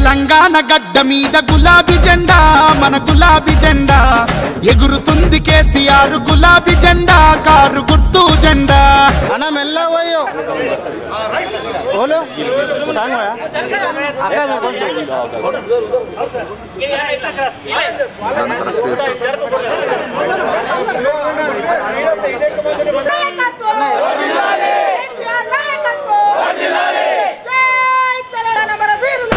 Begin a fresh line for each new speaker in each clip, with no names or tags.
తెలంగాణ గడ్డ మీద గులాబీ జెండా మన గులాబీ జెండా ఎగురుతుంది కేసీఆర్ గులాబీ జెండా కారు గుర్తు జెండా
అన్న మెల్ల పోయో ఓలో సాంగ్ పోయా అక్కడ మరి కొంచెం
నాయకత్వం కేసీఆర్ నాయకత్వం జై తెలంగాణ మన వీరులు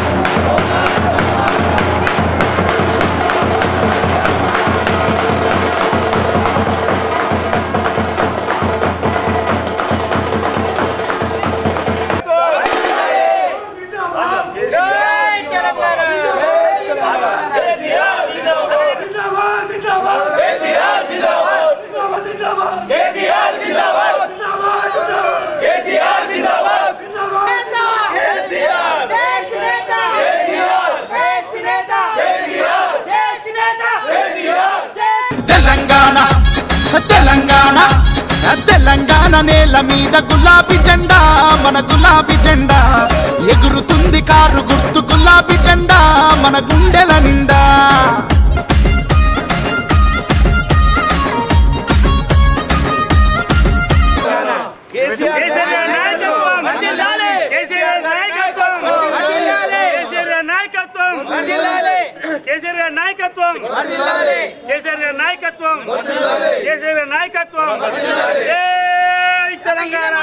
దేశ్ కి నేత దేశ్ కి నేత దేశ్ కి నేత
తెలంగాణ తెలంగాణ తెలంగాణ నేల మీద గులాబీ జెండా మన గులాబీ జెండా ఎగురుతుంది కారు గుర్తు గులాబీ జెండా మన గుండెల నిండా
కేసీఆర్ నాయకత్వం కేసీఆర్ నాయకత్వం కేసీఆర్ నాయకత్వం కేసీఆర్ నాయకత్వం కేసీఆర్ నాయకత్వం కేసీఆర్ నాయకత్వం జై తెలంగాణ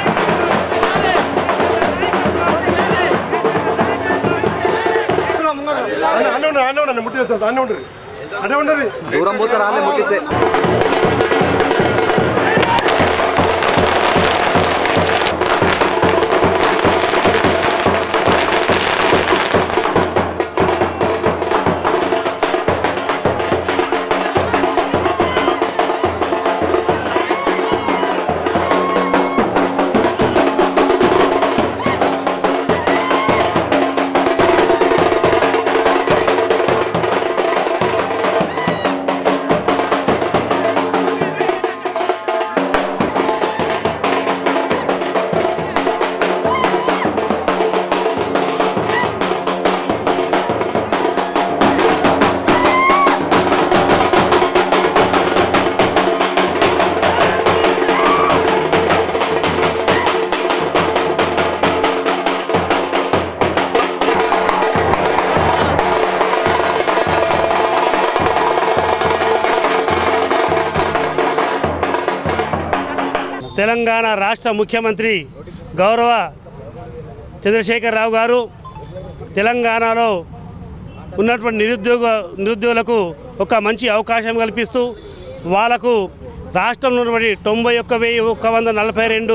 అన్న ఉండరు అన్న ఉండరు ముట్టి చేస్తా అన్న ఉండరు అదే ఉండరు
దూరం పోతే రాలే ముట్టిస్తే
తెలంగాణ రాష్ట్ర ముఖ్యమంత్రి గౌరవ చంద్రశేఖరరావు గారు తెలంగాణలో ఉన్నటువంటి నిరుద్యోగ నిరుద్యోగులకు ఒక మంచి అవకాశం కల్పిస్తూ వాళ్ళకు రాష్ట్రంలో ఉన్నటువంటి తొంభై ఒక్క వెయ్యి ఒక్క వంద నలభై రెండు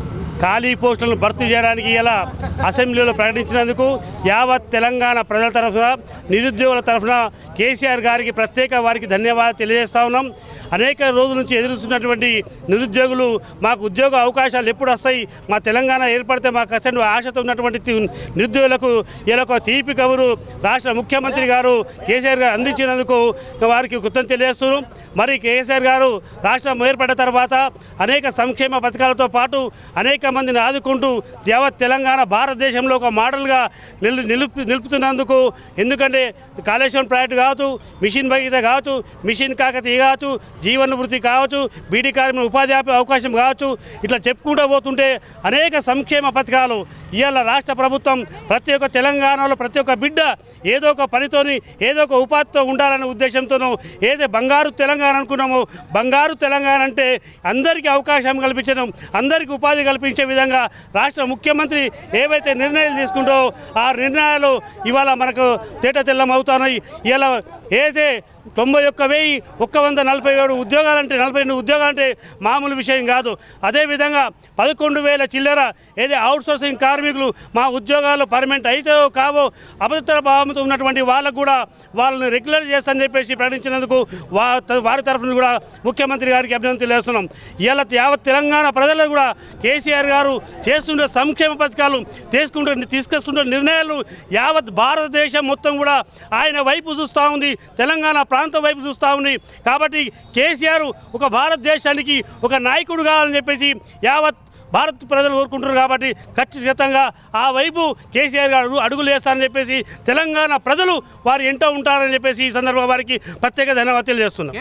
ఖాళీ పోస్టులను భర్తీ చేయడానికి ఇలా అసెంబ్లీలో ప్రకటించినందుకు యావత్ తెలంగాణ ప్రజల తరఫున నిరుద్యోగుల తరఫున కేసీఆర్ గారికి ప్రత్యేక వారికి ధన్యవాదాలు తెలియజేస్తా ఉన్నాం అనేక రోజుల నుంచి ఎదురుస్తున్నటువంటి నిరుద్యోగులు మాకు ఉద్యోగ అవకాశాలు ఎప్పుడు వస్తాయి మా తెలంగాణ ఏర్పడితే మాకు అసలు ఆశతో ఉన్నటువంటి తి- నిరుద్యోగులకు ఇలా ఒక తీపి కబురు రాష్ట్ర ముఖ్యమంత్రి గారు కేసీఆర్ గారు అందించినందుకు వారికి కృతజ్ఞత తెలియజేస్తున్నాం మరి కేసీఆర్ గారు రాష్ట్రం ఏర్పడిన తర్వాత అనేక సంక్షేమ పథకాలతో పాటు అనేక మందిని ఆదుకుంటూ యావత్ తెలంగాణ భారతదేశంలో ఒక మోడల్గా నిలు నిలుపు నిలుపుతున్నందుకు ఎందుకంటే కాళేశ్వరం ప్రాజెక్టు కావచ్చు మిషన్ భగీత కావచ్చు మిషన్ కాకతీయ కావచ్చు జీవన వృత్తి కావచ్చు బీడీ కార్మికుల ఉపాధి ఆపే అవకాశం కావచ్చు ఇట్లా చెప్పుకుంటూ పోతుంటే అనేక సంక్షేమ పథకాలు ఇవాళ రాష్ట్ర ప్రభుత్వం ప్రతి ఒక్క తెలంగాణలో ప్రతి ఒక్క బిడ్డ ఏదో ఒక పనితోని ఏదో ఒక ఉపాధితో ఉండాలనే ఉద్దేశంతోనూ ఏదో బంగారు తెలంగాణ అనుకున్నామో బంగారు తెలంగాణ అంటే అందరికీ అవకాశం కల్పించడం అందరికీ ఉపాధి కల్పించే విధంగా రాష్ట్ర ముఖ్యమంత్రి ఏవైతే నిర్ణయాలు తీసుకుంటో ఆ నిర్ణయాలు ఇవాళ మనకు తేట తెల్లం అవుతున్నాయి ఇలా ఏదైతే తొంభై ఒక్క వెయ్యి ఒక్క వంద నలభై ఏడు ఉద్యోగాలంటే నలభై రెండు ఉద్యోగాలంటే మామూలు విషయం కాదు అదేవిధంగా పదకొండు వేల చిల్లర ఏదే అవుట్ సోర్సింగ్ కార్మికులు మా ఉద్యోగాలు పర్మనెంట్ అయితే కావో అభద్రత భావంతో ఉన్నటువంటి వాళ్ళకు కూడా వాళ్ళని రెగ్యులర్ చేస్తానని చెప్పేసి ప్రకటించినందుకు వా త- వారి తరఫున కూడా ముఖ్యమంత్రి గారికి అభినందన తెలియజేస్తున్నాం ఇలా యావత్ తెలంగాణ ప్రజలకు కూడా కేసీఆర్ గారు చేస్తుండే సంక్షేమ పథకాలు తీసుకుంటే తీసుకొస్తుండే నిర్ణయాలు యావత్ భారతదేశం మొత్తం కూడా ఆయన వైపు చూస్తూ ఉంది తెలంగాణ ప్రాంతం వైపు చూస్తూ ఉంది కాబట్టి కేసీఆర్ ఒక భారతదేశానికి ఒక నాయకుడు కావాలని చెప్పేసి యావత్ భారత్ ప్రజలు కోరుకుంటున్నారు కాబట్టి ఖచ్చితంగా ఆ వైపు కేసీఆర్ గారు అడుగులు వేస్తారని చెప్పేసి తెలంగాణ ప్రజలు వారు ఎంటో ఉంటారని చెప్పేసి ఈ సందర్భంగా వారికి ప్రత్యేక ధన్యవాదాలు తెలియజేస్తున్నాం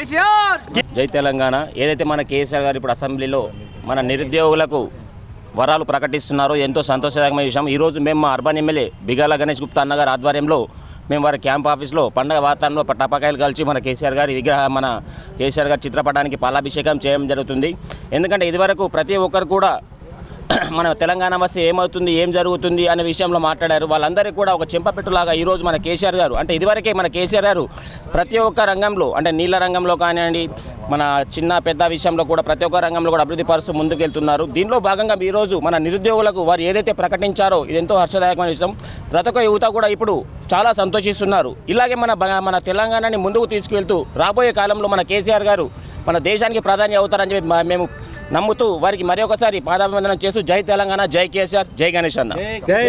జై తెలంగాణ ఏదైతే మన కేసీఆర్ గారు ఇప్పుడు అసెంబ్లీలో మన నిరుద్యోగులకు వరాలు ప్రకటిస్తున్నారో ఎంతో సంతోషదాయకమైన విషయం ఈరోజు మేము మా అర్బన్ ఎమ్మెల్యే బిగాల గణేష్ గుప్తా అన్నగారి ఆధ్వర్యంలో మేము వారి క్యాంప్ ఆఫీస్లో పండగ వాతావరణంలో టపాకాయలు కలిసి మన కేసీఆర్ గారి విగ్రహ మన కేసీఆర్ గారి చిత్రపటానికి పాలాభిషేకం చేయడం జరుగుతుంది ఎందుకంటే ఇదివరకు ప్రతి ఒక్కరు కూడా మన తెలంగాణ వస్తే ఏమవుతుంది ఏం జరుగుతుంది అనే విషయంలో మాట్లాడారు వాళ్ళందరికీ కూడా ఒక చెంపపెట్టులాగా ఈరోజు మన కేసీఆర్ గారు అంటే ఇదివరకే మన కేసీఆర్ గారు ప్రతి ఒక్క రంగంలో అంటే నీళ్ళ రంగంలో కానివ్వండి మన చిన్న పెద్ద విషయంలో కూడా ప్రతి ఒక్క రంగంలో కూడా అభివృద్ధి పరుస్తూ ముందుకెళ్తున్నారు దీనిలో భాగంగా ఈరోజు మన నిరుద్యోగులకు వారు ఏదైతే ప్రకటించారో ఇది ఎంతో హర్షదాయకమైన విషయం ప్రతి ఒక్క యువత కూడా ఇప్పుడు చాలా సంతోషిస్తున్నారు ఇలాగే మన బ- మన తెలంగాణని ముందుకు తీసుకువెళ్తూ రాబోయే కాలంలో మన కేసీఆర్ గారు మన దేశానికి ప్రాధాన్యం అవుతారని చెప్పి మా- మేము నమ్ముతూ వారికి మరి ఒకసారి పాదాభివందనం చేస్తూ జై తెలంగాణ జై కేసీఆర్ జై గణేష్ అన్న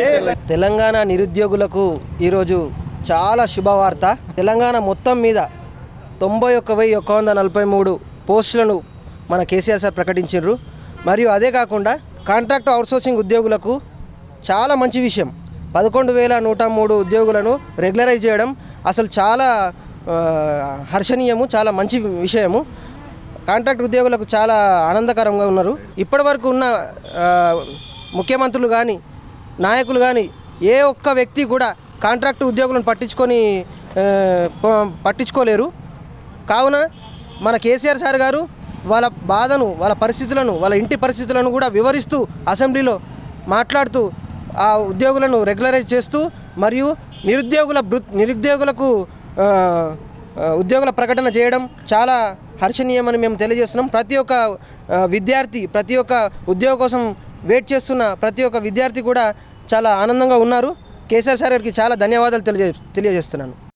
తెలంగాణ నిరుద్యోగులకు ఈరోజు చాలా శుభవార్త తెలంగాణ మొత్తం మీద తొంభై ఒక్క వెయ్యి ఒక్క వంద నలభై మూడు పోస్టులను మన కేసీఆర్ సార్ ప్రకటించారు మరియు అదే కాకుండా కాంట్రాక్ట్ అవుట్సోర్సింగ్ ఉద్యోగులకు చాలా మంచి విషయం పదకొండు వేల నూట మూడు ఉద్యోగులను రెగ్యులరైజ్ చేయడం అసలు చాలా ఆ, హర్షణీయము చాలా మంచి విషయము కాంట్రాక్ట్ ఉద్యోగులకు చాలా ఆనందకరంగా ఉన్నారు ఇప్పటి వరకు ఉన్న ఆ, ముఖ్యమంత్రులు కానీ నాయకులు కానీ ఏ ఒక్క వ్యక్తి కూడా కాంట్రాక్ట్ ఉద్యోగులను పట్టించుకొని ఆ, ప- పట్టించుకోలేరు కావున మన కేసీఆర్ సార్ గారు వాళ్ళ బాధను వాళ్ళ పరిస్థితులను వాళ్ళ ఇంటి పరిస్థితులను కూడా వివరిస్తూ అసెంబ్లీలో మాట్లాడుతూ ఆ ఉద్యోగులను రెగ్యులరైజ్ చేస్తూ మరియు నిరుద్యోగుల బృ నిరుద్యోగులకు ఆ, ఆ, ఉద్యోగుల ప్రకటన చేయడం చాలా హర్షణీయమని మేము తెలియజేస్తున్నాం ప్రతి ఒక్క ఆ, విద్యార్థి ప్రతి ఒక్క ఉద్యోగం కోసం వెయిట్ చేస్తున్న ప్రతి ఒక్క విద్యార్థి కూడా చాలా ఆనందంగా ఉన్నారు కేసీఆర్ సార్ గారికి చాలా ధన్యవాదాలు తెలియజే తెలియజేస్తున్నాను